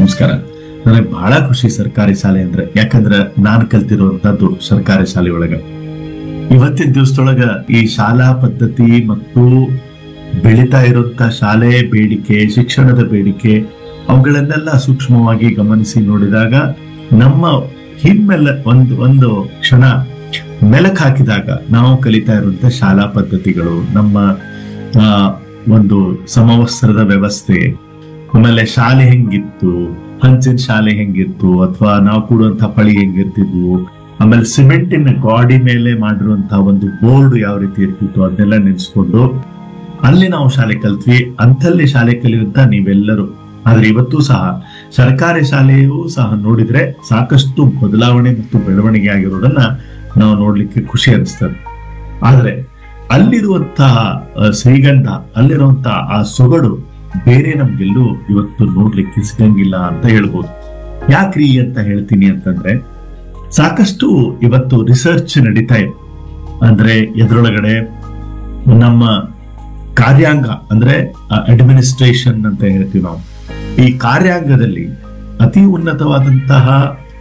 ನಮಸ್ಕಾರ ನನಗೆ ಬಹಳ ಖುಷಿ ಸರ್ಕಾರಿ ಶಾಲೆ ಅಂದ್ರೆ ಯಾಕಂದ್ರೆ ನಾನು ಕಲ್ತಿರುವಂತದ್ದು ಸರ್ಕಾರಿ ಶಾಲೆ ಒಳಗ ಇವತ್ತಿನ ದಿವಸದೊಳಗ ಈ ಶಾಲಾ ಪದ್ಧತಿ ಮತ್ತು ಬೆಳೀತಾ ಇರುವಂತ ಶಾಲೆ ಬೇಡಿಕೆ ಶಿಕ್ಷಣದ ಬೇಡಿಕೆ ಅವುಗಳನ್ನೆಲ್ಲ ಸೂಕ್ಷ್ಮವಾಗಿ ಗಮನಿಸಿ ನೋಡಿದಾಗ ನಮ್ಮ ಹಿಮ್ಮೆಲ್ಲ ಒಂದು ಒಂದು ಕ್ಷಣ ಮೆಲಕ್ ಹಾಕಿದಾಗ ನಾವು ಕಲಿತಾ ಇರುವಂತ ಶಾಲಾ ಪದ್ಧತಿಗಳು ನಮ್ಮ ಆ, ಒಂದು ಸಮವಸ್ತ್ರದ ವ್ಯವಸ್ಥೆ ಆಮೇಲೆ ಶಾಲೆ ಹೆಂಗಿತ್ತು ಹಂಚಿನ ಶಾಲೆ ಹೆಂಗಿತ್ತು ಅಥವಾ ನಾವು ಕೂಡುವಂತ ಪಳಿ ಹೆಂಗಿರ್ತಿದ್ವು ಆಮೇಲೆ ಸಿಮೆಂಟಿನ ಗಾಡಿ ಮೇಲೆ ಮಾಡಿರುವಂತಹ ಒಂದು ಬೋರ್ಡ್ ಯಾವ ರೀತಿ ಇರ್ತಿತ್ತು ಅದನ್ನೆಲ್ಲ ನೆನೆಸ್ಕೊಂಡು ಅಲ್ಲಿ ನಾವು ಶಾಲೆ ಕಲ್ತ್ವಿ ಅಂತಲ್ಲಿ ಶಾಲೆ ಕಲಿಯುವಂತ ನೀವೆಲ್ಲರೂ ಆದ್ರೆ ಇವತ್ತು ಸಹ ಸರ್ಕಾರಿ ಶಾಲೆಯೂ ಸಹ ನೋಡಿದ್ರೆ ಸಾಕಷ್ಟು ಬದಲಾವಣೆ ಮತ್ತು ಬೆಳವಣಿಗೆ ಆಗಿರೋದನ್ನ ನಾವು ನೋಡ್ಲಿಕ್ಕೆ ಖುಷಿ ಅನಿಸ್ತದೆ ಆದ್ರೆ ಅಲ್ಲಿರುವಂತಹ ಆ, ಶ್ರೀಗಂಧ ಅಲ್ಲಿರುವಂತಹ ಆ ಸೊಗಡು ಬೇರೆ ನಮ್ಗೆಲ್ಲೂ ಇವತ್ತು ನೋಡ್ಲಿಕ್ಕೆ ಸಿಗಂಗಿಲ್ಲ ಅಂತ ಹೇಳ್ಬೋದು ಯಾಕ್ರಿ ಅಂತ ಹೇಳ್ತೀನಿ ಅಂತಂದ್ರೆ ಸಾಕಷ್ಟು ಇವತ್ತು ರಿಸರ್ಚ್ ನಡೀತಾ ಇದೆ ಅಂದ್ರೆ ಎದುರೊಳಗಡೆ ನಮ್ಮ ಕಾರ್ಯಾಂಗ ಅಂದ್ರೆ ಅಡ್ಮಿನಿಸ್ಟ್ರೇಷನ್ ಅಂತ ಹೇಳ್ತೀವಿ ನಾವು ಈ ಕಾರ್ಯಾಂಗದಲ್ಲಿ ಅತಿ ಉನ್ನತವಾದಂತಹ